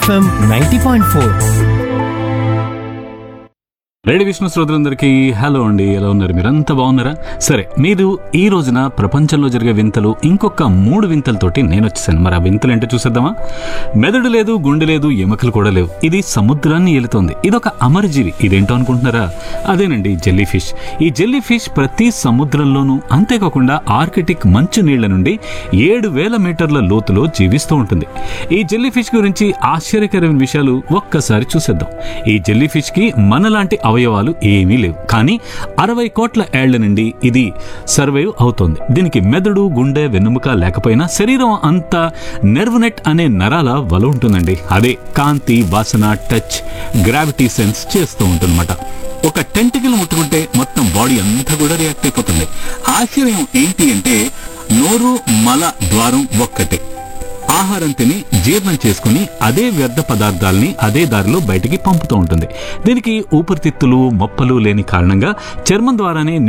FM ninety point four రేడి విష్ణు శ్రోతలందరికీ hello అండి ఎలా ఉన్నారు మీరంతా బాగున్నారా సరే మీరు ఈ రోజున ప్రపంచంలో జరిగే వింతలు ఇంకొక మూడు వింతలతోటి నేను వచ్చేసాను మరి ఆ వింతలు ఏంటో చూసేద్దామా మెదడు లేదు గుండె లేదు ఎముకలు కూడా లేవు ఇది సముద్రాన్ని ఏలుతోంది ఇదొక అమరజీవి ఇదేంటో అనుకుంటున్నారా అదేనండి జెల్లీ ఫిష్ ఈ జెల్లీ ఫిష్ ప్రతి సముద్రంలోనూ అంతేకాకుండా ఆర్కిటిక్ మంచు నీళ్ల నుండి ఏడు వేల మీటర్ల లోతులో జీవిస్తూ ఉంటుంది ఈ జెల్లీ ఫిష్ గురించి ఆశ్చర్యకరమైన విషయాలు ఒక్కసారి చూసేద్దాం ఈ జెల్లీ ఫిష్ కి మనలాంటి అవయవాలు ఏమీ లేవు కానీ అరవై కోట్ల ఏళ్ల నుండి ఇది సర్వైవ్ అవుతోంది దీనికి మెదడు గుండె వెన్నుముక లేకపోయినా శరీరం అంతా నెర్వ్ నెట్ అనే నరాల వల ఉంటుందండి అదే కాంతి వాసన టచ్ గ్రావిటీ సెన్స్ చేస్తూ ఉంటుందన్నమాట ఒక టెంటికల్ ముట్టుకుంటే మొత్తం బాడీ అంతా కూడా రియాక్ట్ అయిపోతుంది ఆశ్చర్యం ఏంటి అంటే నోరు మల ద్వారం ఒక్కటే ఆహారం తిని జీర్ణం చేసుకుని అదే వ్యర్థ పదార్థాలని అదే దారిలో బయటికి పంపుతూ ఉంటుంది దీనికి ఊపిరితిత్తులు మొప్పలు లేని కారణంగా చర్మం ద్వారానే